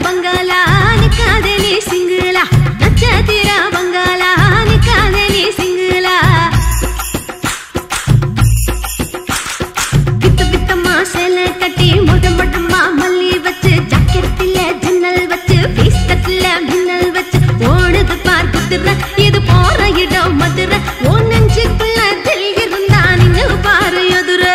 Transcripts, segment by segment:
பங்களா நிக்காதே நீ சிங்கிளா நட்சத்திர பங்களா நிக்காதே நீ சிங்கிளா பித்த பித்தமா சேலை கட்டி முத முடமா மல்லி வச்சு ஜாக்கெட்டில ஜன்னல் வச்சு பீஸ் கட்டில மின்னல் வச்சு ஓடுது பார் குதிரை இது போற இடம் மதுரை ஓ நெஞ்சுக்குள்ள தில் இருந்தா நின்னு பாரு எதுரை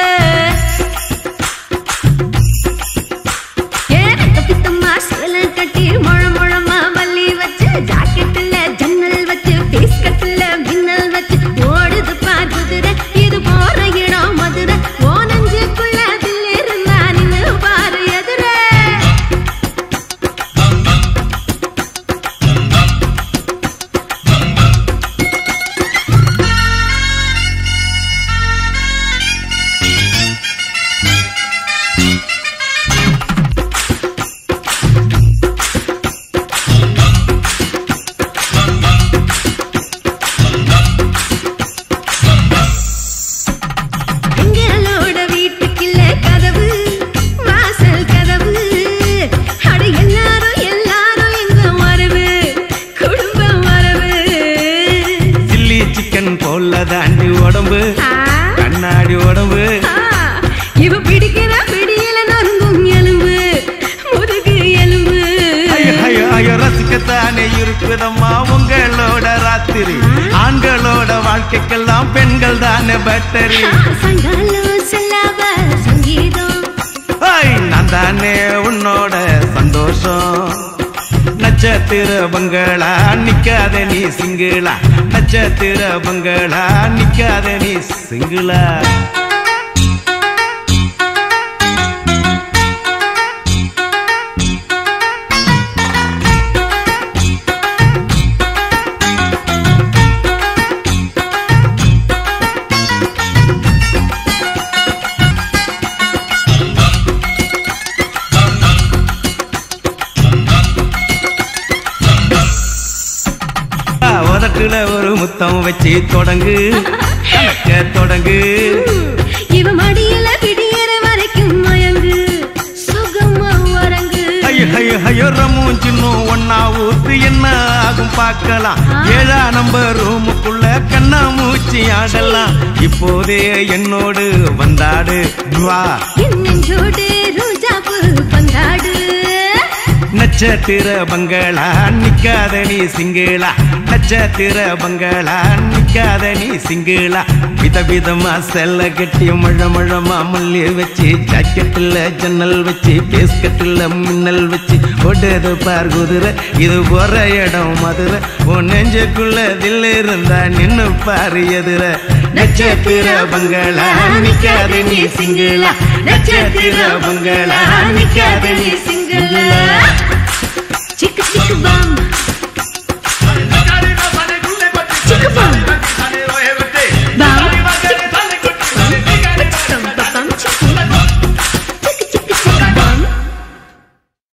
ஏ பித்த பித்தமா சேலை கட்டி முழ முழமா மல்லி வச்சு ஜாக்கெட்டில் ஜன்னல் வச்சு பீஸ் கட்டில் மின்னல் வச்சு ஓடுது பார் குதிரை இது போற இடம் மதுரை ஓ நெஞ்சுக்குள்ள தில் இருந்தா நின்னு பாரு எதுரை எங்களோட வீட்டுக்குள்ள கதவு வாசல் கதவு அட எல்லாரும் எல்லாரும் எங்க வரவு குடும்பம் வரவு சில்லி சிக்கன் போல தாண்டி உடம்பு ஆ, கண்ணாடி உடம்பு ஆ, இவ பிடிக்கிற பிடியில நொறுங்கும் எலும்பு முதுகு எலும்பு ஐயோ ஐயோ ஐயோ ரசிக்கத்தானே இருக்குதம்மா உங்களோட ராத்திரி ஆண்களோட வாழ்க்கைக்கெல்லாம் பெண்கள் தானே பேட்டரி ஆ, சங்காலம் செல்லாவ சங்கீதம் ஐய், நான் தானே உன்னோட சந்தோஷம் நட்சத்திர பங்களா நிக்காத நீ சிங்கிளா நட்சத்திர பங்களா நிக்காத நீ சிங்கிளா உதட்டுல ஒரு முத்தம் வச்சு தொடங்கு கணக்க தொடங்கு இவ மடியில பிடியற வரைக்கும் மயங்கு சுகமா வரங்கு ஐயோ ஐயோ ஐயோ ரமும் சின்னும் ஒன்னா ஊத்து என்ன ஆகும் பார்க்கலாம் ஏழா நம்பர் ரூமுக்குள்ள கண்ணா மூச்சு ஆடலாம் இப்போதே என்னோடு வந்தாடு வா என் நெஞ்சோடு ரோஜாப்பு பந்தாடு நட்சத்திர பங்களா நிக்காத நீ சிங்கிளா நட்சத்திர பங்களா நிக்காத நீ சிங்கிளா விதவிதமா செல்ல கட்டி மழ மழமா மல்லி வச்சு ஜாக்கெட்டில் ஜன்னல் வச்சு பேஸ்கட்டில் மின்னல் வச்சு ஓடுது பார் குதிரை இது போற இடம் மதுரை உன் நெஞ்சுக்குள்ள தில் இருந்தா நின்னு பாரு எதிர நட்சத்திர பங்களா நிக்காத நீ சிங்கிளா நட்சத்திர பங்களா நிக்காத நீ சிங்கிளா